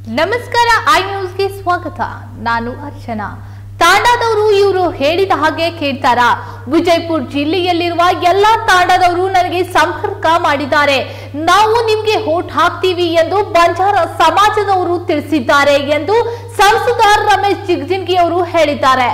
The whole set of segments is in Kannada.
ನಮಸ್ಕಾರ ಐ ನ್ಯೂಸ್ಗೆ ಸ್ವಾಗತ ನಾನು ಅರ್ಚನಾ ತಾಂಡಾದವರು ಇವರು ಹೇಳಿದ ಹಾಗೆ ಕೇಳ್ತಾರ ವಿಜಯಪುರ ಜಿಲ್ಲೆಯಲ್ಲಿರುವ ಎಲ್ಲಾ ತಾಂಡಾದವರು ನನಗೆ ಸಂಪರ್ಕ ಮಾಡಿದ್ದಾರೆ ನಾವು ನಿಮ್ಗೆ ಹೋಟ್ ಹಾಕ್ತೀವಿ ಎಂದು ಬಂಜಾರ ಸಮಾಜದವರು ತಿಳಿಸಿದ್ದಾರೆ ಎಂದು ಸಂಸದ ರಮೇಶ್ ಜಿಗಜಿನ್ಗಿ ಅವರು ಹೇಳಿದ್ದಾರೆ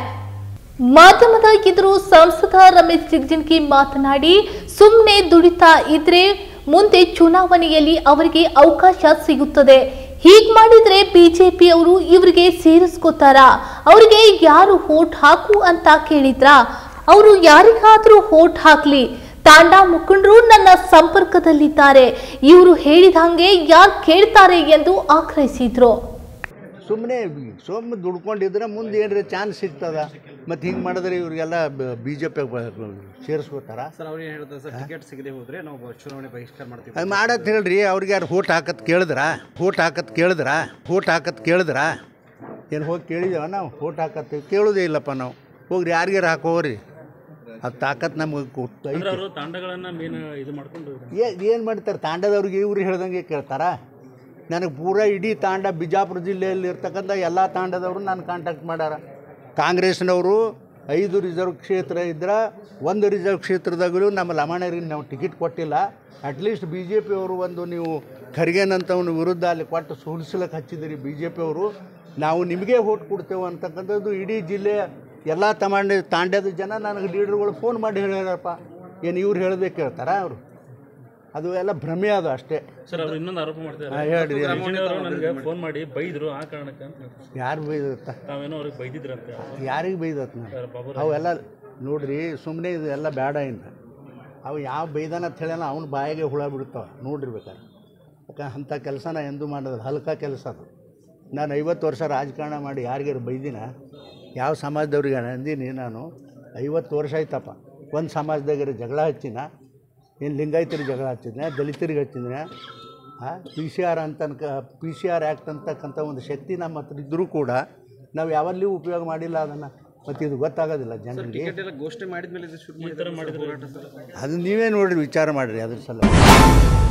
ಮಾಧ್ಯಮದ ಎದುರು ಸಂಸದ ರಮೇಶ್ ಜಿಗಜಿನ್ಗಿ ಮಾತನಾಡಿ ಸುಮ್ಮನೆ ದುಡಿತಾ ಇದ್ರೆ ಮುಂದೆ ಚುನಾವಣೆಯಲ್ಲಿ ಅವರಿಗೆ ಅವಕಾಶ ಸಿಗುತ್ತದೆ ಹೀಗ್ ಮಾಡಿದ್ರೆ ಬಿಜೆಪಿ ಅವರು ಇವರಿಗೆ ಸೇರಿಸ್ಕೋತಾರ ಅವರಿಗೆ ಯಾರು ಹೋಟ್ ಹಾಕು ಅಂತ ಕೇಳಿದ್ರ ಅವರು ಯಾರಿಗಾದ್ರೂ ಹೋಟ್ ಹಾಕ್ಲಿ ತಾಂಡಾ ಮುಖಂಡರು ನನ್ನ ಸಂಪರ್ಕದಲ್ಲಿದ್ದಾರೆ ಇವರು ಹೇಳಿದಂಗೆ ಯಾರು ಕೇಳ್ತಾರೆ ಎಂದು ಆಗ್ರಹಿಸಿದ್ರು ಸುಮ್ಮನೆ ಸುಮ್ಮನೆ ದುಡ್ಕೊಂಡಿದ್ರೆ ಮುಂದೆ ಏನ್ರಿ ಚಾನ್ಸ್ ಸಿಗ್ತದ ಮತ್ತು ಹಿಂಗೆ ಮಾಡಿದ್ರೆ ಇವ್ರಿಗೆಲ್ಲ ಬಿ ಜೆ ಪಿ ಸೇರಿಸ್ಕೋತಾರ ಸರ್ ಅವ್ರು ಏನು ಹೇಳ್ತಾರೆ ಸರ್ ಟಿಕೆಟ್ ಸಿಗದೆ ಹೋದ್ರೆ ನಾವು ಚುನಾವಣೆ ಬಹಿಷ್ಕಾರ ಮಾಡ್ತೀವಿ ಅದು ಮಾಡತ್ ಹೇಳ್ರಿ ಅವ್ರಿಗೆ ಯಾರು ಹೋಟ್ ಹಾಕತ್ ಕೇಳಿದ್ರ ಹೋಟ್ ಹಾಕತ್ ಕೇಳಿದ್ರ ಹೋಟ್ ಹಾಕತ್ ಕೇಳಿದ್ರ ಏನು ಹೋಗಿ ಕೇಳಿದೇವ ನಾವು ಹೋಟ್ ಹಾಕತ್ತೀವಿ ಕೇಳೋದೇ ಇಲ್ಲಪ್ಪ ನಾವು ಹೋಗ್ರಿ ಯಾರಿಗಾರು ಹಾಕೋರಿ ಅದು ತಾಕತ್ ನಮಗೆ ಗೊತ್ತೈತಿ ಅವರು ತಾಂಡಗಳನ್ನ ಮೇನ್ ಇದು ಮಾಡ್ಕೊಂಡು ಏನು ಮಾಡ್ತಾರೆ ತಾಂಡದವ್ರಿಗೆ ಇವ್ರು ಹೇಳ್ದಂಗೆ ಕೇಳ್ತಾರ ನನಗೆ ಪೂರಾ ಇಡೀ ತಾಂಡ ಬಿಜಾಪುರ ಜಿಲ್ಲೆಯಲ್ಲಿ ಇರ್ತಕ್ಕಂಥ ಎಲ್ಲ ತಾಂಡದವರು ನಾನು ಕಾಂಟ್ಯಾಕ್ಟ್ ಮಾಡ್ಯಾರ ಕಾಂಗ್ರೆಸ್ನವರು ಐದು ರಿಸರ್ವ್ ಕ್ಷೇತ್ರ ಇದ್ರೆ ಒಂದು ರಿಸರ್ವ್ ಕ್ಷೇತ್ರದಾಗಲೂ ನಮ್ಮ ಲಮಾಣರಿಗೆ ನಾವು ಟಿಕೆಟ್ ಕೊಟ್ಟಿಲ್ಲ ಅಟ್ಲೀಸ್ಟ್ ಬಿ ಜೆ ಪಿಯವರು ಒಂದು ನೀವು ಖರ್ಗೆನಂತವನ ವಿರುದ್ಧ ಅಲ್ಲಿ ಕೊಟ್ಟು ಸೋಲಿಸ್ಲಿಕ್ಕೆ ಹಚ್ಚಿದಿರಿ ಬಿ ಜೆ ಪಿಯವರು ನಾವು ನಿಮಗೆ ಓಟ್ ಕೊಡ್ತೇವೆ ಅಂತಕ್ಕಂಥದ್ದು ಇಡೀ ಜಿಲ್ಲೆಯ ಎಲ್ಲ ತಮಾಂಡ ತಾಂಡ್ಯದ ಜನ ನನಗೆ ಲೀಡರ್ಗಳು ಫೋನ್ ಮಾಡಿ ಹೇಳ್ಯಾರಪ್ಪ ಏನು ಇವ್ರು ಹೇಳ್ಬೇಕು ಹೇಳ್ತಾರಾ ಅವರು ಅದು ಎಲ್ಲ ಭ್ರಮೆ ಅದು ಅಷ್ಟೇ ಸರ್ ಅವ್ರು ಇನ್ನೊಂದು ಆರೋಪ ಮಾಡ್ತಾರೆ ಹಾಂ ಹೇಳ್ರಿ ಅವರು ನನಗೆ ಫೋನ್ ಮಾಡಿ ಬೈದ್ರು ಆ ಕಾರಣಕ್ಕೆ ಅಂತ ಹೇಳ್ತಾರೆ. ಯಾರು ಬೈದತ್ತ ತಾವೇನೋ ಅವ್ರಿಗೆ ಬೈದಿದ್ರಂತೆ ಯಾರಿಗೆ ಬೈದತ್ ನಾ ಸರ್ ಬಾಬು ಅವೆಲ್ಲ ನೋಡ್ರಿ ಸುಮ್ಮನೆ ಇದು ಎಲ್ಲ ಬೇಡ ಇನ್ನು ಅವು ಯಾವ ಬೈದಾನ ಅಂತ ಹೇಳ್ಯಾನ ಅವ್ನ ಬಾಯಿಗೆ ಹುಳ ಬಿಡ್ತಾವ ನೋಡ್ರಿ ಬೇಕಾದ್ರೆ ಯಾಕೆ ಅಂಥ ಕೆಲಸನ ಎಂದೂ ಮಾಡೋದು ಹಲ್ಕ ಕೆಲಸ ಅದು ನಾನು ಐವತ್ತು ವರ್ಷ ರಾಜಕಾರಣ ಮಾಡಿ ಯಾರಿಗಾರು ಬೈದಿನ ಯಾವ ಸಮಾಜದವ್ರಿಗೆ ಅಂದೀನಿ ನಾನು ಐವತ್ತು ವರ್ಷ ಆಯ್ತಪ್ಪ ಒಂದು ಸಮಾಜದಾಗಿರೋ ಜಗಳ ಹಚ್ಚಿನ ಏನು ಲಿಂಗಾಯತರಿಗೆ ಜಗಳ ಹಚ್ಚಿದ್ನೆ ದಲಿತರಿಗೆ ಹಚ್ಚಿದ್ರೆ ಹಾಂ ಪಿ ಸಿ ಆರ್ ಅಂತ ಪಿ ಸಿ ಆರ್ ಆ್ಯಕ್ಟ್ ಅಂತಕ್ಕಂಥ ಒಂದು ಶಕ್ತಿ ನಮ್ಮ ಹತ್ರ ಇದ್ದರೂ ಕೂಡ ನಾವು ಯಾವಲ್ಲಿಯೂ ಉಪಯೋಗ ಮಾಡಿಲ್ಲ ಅದನ್ನು ಮತ್ತು ಇದು ಗೊತ್ತಾಗೋದಿಲ್ಲ ಜನರಿಗೆ ಟಿಕೆಟ್ ಎಲ್ಲ ಘೋಷಣೆ ಮಾಡಿದ್ಮೇಲೆ ಇದು ಶುರು ಮಾಡಿದ್ರೆ ಹೋರಾಟ ಸರ್ ಅದು ನೀವೇ ನೋಡ್ರಿ ವಿಚಾರ ಮಾಡಿರಿ ಅದ್ರ ಸಲ